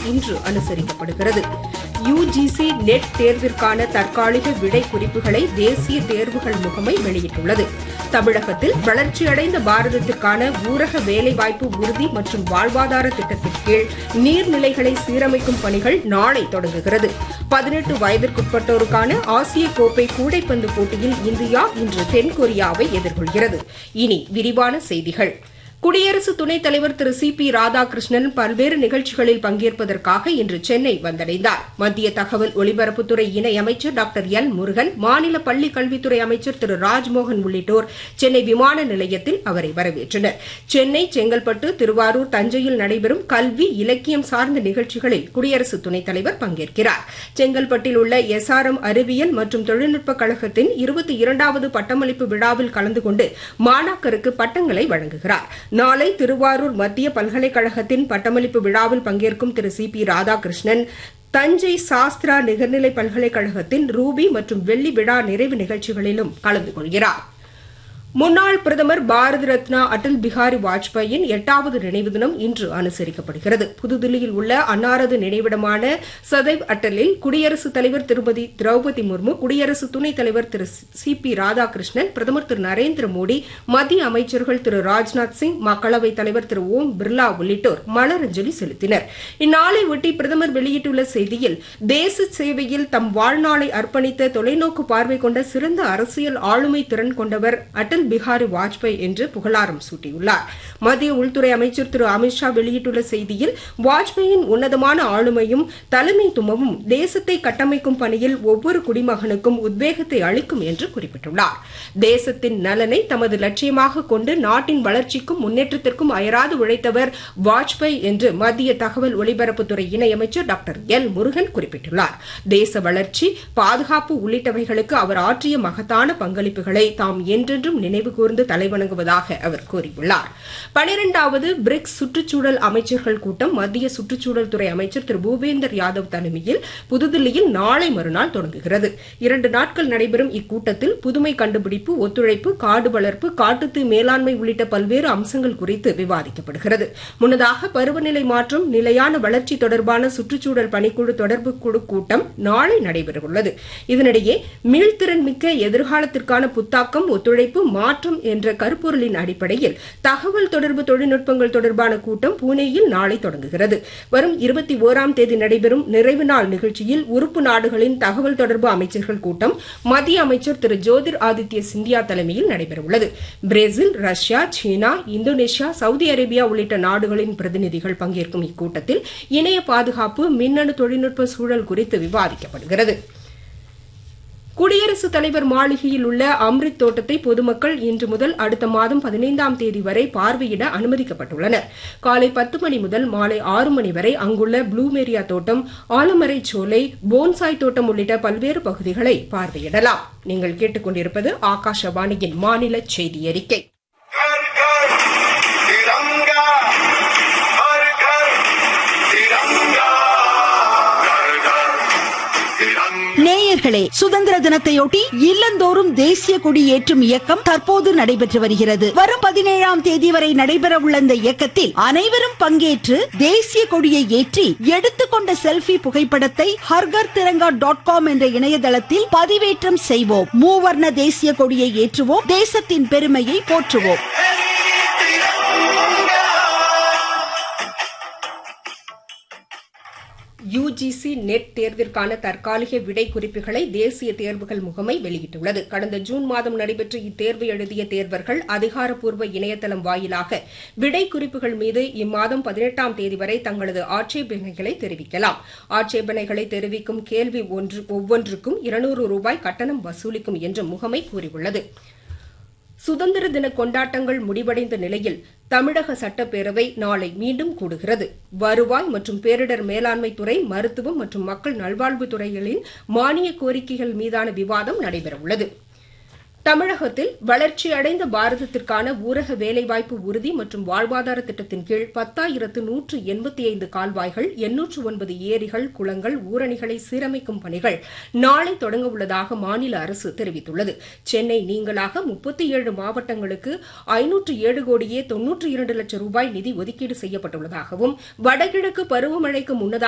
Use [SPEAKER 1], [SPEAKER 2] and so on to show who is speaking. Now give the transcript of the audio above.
[SPEAKER 1] இன்று அனுசரிக்கப்படுகிறது UGC net தேர்விற்கான தற்காலிக விடை குறிப்புகளை தேசிய தேர்வுகள் முகமை வெளியிட்டுள்ளது தமிழகத்தில் வளர்ச்சியடைந்த பாரதத்திற்கான ஊரக வேலைவாய்ப்பு உறுதி மற்றும் வாழ்வாதார திட்டத்தின் கீழ் நீர்நிலைகளை சீரமைக்கும் பணிகள் நாளை தொடங்குகிறது பதினெட்டு வயதிற்குட்பட்டோருக்கான ஆசிய கோப்பை கூடைப்பந்து போட்டியில் இந்தியா இன்று தென்கொரியாவை எதிர்கொள்கிறது இனி விரிவான செய்திகள் குடியரசு துணைத் தலைவர் திரு சி பி ராதாகிருஷ்ணன் பல்வேறு நிகழ்ச்சிகளில் பங்கேற்பதற்காக இன்று சென்னை வந்தடைந்தார் மத்திய தகவல் ஒலிபரப்புத்துறை இணை அமைச்சர் டாக்டர் எல் முருகன் மாநில பள்ளிக் கல்வித்துறை அமைச்சர் திரு ராஜ்மோகன் உள்ளிட்டோர் சென்னை விமான நிலையத்தில் அவரை வரவேற்றனர் சென்னை செங்கல்பட்டு திருவாரூர் தஞ்சையில் நடைபெறும் கல்வி இலக்கியம் சார்ந்த நிகழ்ச்சிகளில் குடியரசு துணைத் தலைவர் பங்கேற்கிறார் செங்கல்பட்டில் உள்ள எஸ் ஆர் எம் அறிவியல் மற்றும் தொழில்நுட்பக் கழகத்தின் இருபத்தி இரண்டாவது பட்டமளிப்பு விழாவில் கலந்து கொண்டு மாணாக்கருக்கு பட்டங்களை வழங்குகிறார் நாளை திருவாரூர் மத்திய பல்கலைக்கழகத்தின் பட்டமளிப்பு விழாவில் பங்கேற்கும் திரு சி பி ராதாகிருஷ்ணன் தஞ்சை சாஸ்திரா நிகர்நிலை பல்கலைக்கழகத்தின் ரூபி மற்றும் வெள்ளி விழா நிறைவு நிகழ்ச்சிகளிலும் கலந்து கொள்கிறார் முன்னாள் பிரதமர் பாரத ரத்னா அடல் பிஹாரி வாஜ்பாயின் எட்டாவது நினைவு தினம் இன்று அனுசரிக்கப்படுகிறது புதுதில்லியில் உள்ள அன்னாரது நினைவிடமான சதைவ் அட்டலில் குடியரசுத் தலைவர் திருமதி திரௌபதி முர்மு குடியரசு துணைத் தலைவர் திரு சி பி ராதாகிருஷ்ணன் பிரதமர் திரு நரேந்திர மோடி மத்திய அமைச்சர்கள் திரு ராஜ்நாத் சிங் மக்களவைத் தலைவர் திரு ஓம் பிர்லா உள்ளிட்டோர் மலரஞ்சலி செலுத்தினர் இந்நாளை ஒட்டி பிரதமர் வெளியிட்டுள்ள செய்தியில் தேச சேவையில் தம் வாழ்நாளை அர்ப்பணித்த தொலைநோக்கு பார்வை கொண்ட சிறந்த அரசியல் ஆளுமை திறன் கொண்டவர் அடல் அடல் பிஹாரி வாஜ்பாய் என்று புகழாரம் சூட்டியுள்ளார் மத்திய உள்துறை அமைச்சர் திரு அமித்ஷா வெளியிட்டுள்ள செய்தியில் வாஜ்பாயின் உன்னதமான ஆளுமையும் தலைமைத்துவமும் தேசத்தை கட்டமைக்கும் பணியில் ஒவ்வொரு குடிமகனுக்கும் உத்வேகத்தை அளிக்கும் என்று குறிப்பிட்டுள்ளார் தேசத்தின் நலனை தமது லட்சியமாக கொண்டு நாட்டின் வளர்ச்சிக்கும் முன்னேற்றத்திற்கும் அயராது உழைத்தவர் வாஜ்பாய் என்று மத்திய தகவல் ஒலிபரப்புத்துறை இணையமைச்சர் டாக்டர் எல் முருகன் குறிப்பிட்டுள்ளார் தேச வளர்ச்சி பாதுகாப்பு உள்ளிட்டவைகளுக்கு அவர் ஆற்றிய மகத்தான பங்களிப்புகளை தாம் என்றென்றும் நினைவு கூர்ந்து தலைவணங்குவதாக அவர் கூறியுள்ளார் பனிரெண்டாவது பிரிக்ஸ் சுற்றுச்சூழல் அமைச்சர்கள் கூட்டம் மத்திய சுற்றுச்சூழல் துறை அமைச்சர் திரு பூபேந்தர் யாதவ் தலைமையில் புதுதில்லியில் நாளை மறுநாள் தொடங்குகிறது இரண்டு நாட்கள் நடைபெறும் இக்கூட்டத்தில் புதுமை கண்டுபிடிப்பு ஒத்துழைப்பு காடு வளர்ப்பு காட்டுத்தீ மேலாண்மை உள்ளிட்ட பல்வேறு அம்சங்கள் குறித்து விவாதிக்கப்படுகிறது முன்னதாக பருவநிலை மாற்றம் நிலையான வளர்ச்சி தொடர்பான சுற்றுச்சூழல் பணிக்குழு தொடர்பு குழு கூட்டம் நாளை நடைபெறவுள்ளது இதனிடையே மீள்திறன் மிக்க எதிர்காலத்திற்கான புத்தாக்கம் ஒத்துழைப்பு மாற்றம் என்ற கருப்பொருளின் அடிப்படையில் தகவல் தொடர்பு தொழில்நுட்பங்கள் தொடர்பான கூட்டம் புனேயில் நாளை தொடங்குகிறது வரும் இருபத்தி ஓராம் தேதி நடைபெறும் நிறைவு நாள் நிகழ்ச்சியில் உறுப்பு நாடுகளின் தகவல் தொடர்பு அமைச்சர்கள் கூட்டம் மத்திய அமைச்சர் திரு ஜோதிர் ஆதித்ய சிந்தியா தலைமையில் நடைபெறவுள்ளது பிரேசில் ரஷ்யா சீனா இந்தோனேஷியா சவுதி அரேபியா உள்ளிட்ட நாடுகளின் பிரதிநிதிகள் பங்கேற்கும் இக்கூட்டத்தில் இணைய பாதுகாப்பு மின்னணு தொழில்நுட்ப சூழல் குறித்து விவாதிக்கப்படுகிறது குடியரசுத் தலைவர் மாளிகையில் உள்ள அம்ரித் தோட்டத்தை பொதுமக்கள் இன்று முதல் அடுத்த மாதம் பதினைந்தாம் தேதி வரை பார்வையிட அனுமதிக்கப்பட்டுள்ளனர் காலை பத்து மணி முதல் மாலை ஆறு மணி வரை அங்குள்ள ப்ளூமேரியா தோட்டம் ஆலமரை சோலை போன்சாய் தோட்டம் உள்ளிட்ட பல்வேறு பகுதிகளை பார்வையிடலாம் நீங்கள் கேட்டுக்கொண்டிருப்பது ஆகாஷவாணியின் மாநில செய்தி அறிக்கை
[SPEAKER 2] घर घर तिरंगा हर घर तिरंगा घर घर तिरंगा
[SPEAKER 3] நேயர்களே சுதந்திர தினத்தையொட்டி இல்லந்தோறும் தேசிய கொடி ஏற்றும் இயக்கம் தற்போது நடைபெற்று வருகிறது வரும் பதினேழாம் தேதி வரை நடைபெற உள்ள இந்த இயக்கத்தில் அனைவரும் பங்கேற்று தேசிய கொடியை ஏற்றி எடுத்துக்கொண்ட செல்ஃபி புகைப்படத்தை ஹர்கர் திரங்கா டாட் காம் என்ற இணையதளத்தில் பதிவேற்றம் செய்வோம் மூவர்ண தேசிய கொடியை ஏற்றுவோம் தேசத்தின் பெருமையை போற்றுவோம்
[SPEAKER 1] யுஜிசி நெட் தேர்விற்கான தற்காலிக விடை குறிப்புகளை தேசிய தேர்வுகள் முகமை வெளியிட்டுள்ளது கடந்த ஜூன் மாதம் நடைபெற்ற இத்தேர்வு எழுதிய தேர்வர்கள் அதிகாரப்பூர்வ இணையதளம் வாயிலாக விடை குறிப்புகள் மீது இம்மாதம் பதினெட்டாம் தேதி வரை தங்களது ஆட்சேபனைகளை தெரிவிக்கலாம் ஆட்சேபனைகளை தெரிவிக்கும் கேள்வி ஒன்று ஒவ்வொன்றுக்கும் இருநூறு ரூபாய் கட்டணம் வசூலிக்கும் என்று முகமை கூறியுள்ளது சுதந்திர தின கொண்டாட்டங்கள் முடிவடைந்த நிலையில் தமிழக சட்டப்பேரவை நாளை மீண்டும் கூடுகிறது வருவாய் மற்றும் பேரிடர் மேலாண்மை துறை மருத்துவம் மற்றும் மக்கள் நல்வாழ்வுத் துறைகளின் மானிய கோரிக்கைகள் மீதான விவாதம் நடைபெறவுள்ளது தமிழகத்தில் வளர்ச்சியடைந்த பாரதத்திற்கான ஊரக வேலைவாய்ப்பு உறுதி மற்றும் வாழ்வாதார திட்டத்தின் கீழ் பத்தாயிரத்து நூற்று எண்பத்தி ஐந்து கால்வாய்கள் எண்ணூற்று ஒன்பது ஏரிகள் குளங்கள் ஊரணிகளை சீரமைக்கும் பணிகள் நாளை தொடங்க உள்ளதாக மாநில அரசு தெரிவித்துள்ளது சென்னை நீங்களாக முப்பத்தி ஏழு மாவட்டங்களுக்கு ஐநூற்று ஏழு கோடியே தொன்னூற்று இரண்டு லட்சம் ரூபாய் நிதி ஒதுக்கீடு செய்யப்பட்டுள்ளதாகவும் வடகிழக்கு பருவமழைக்கு முன்னதாக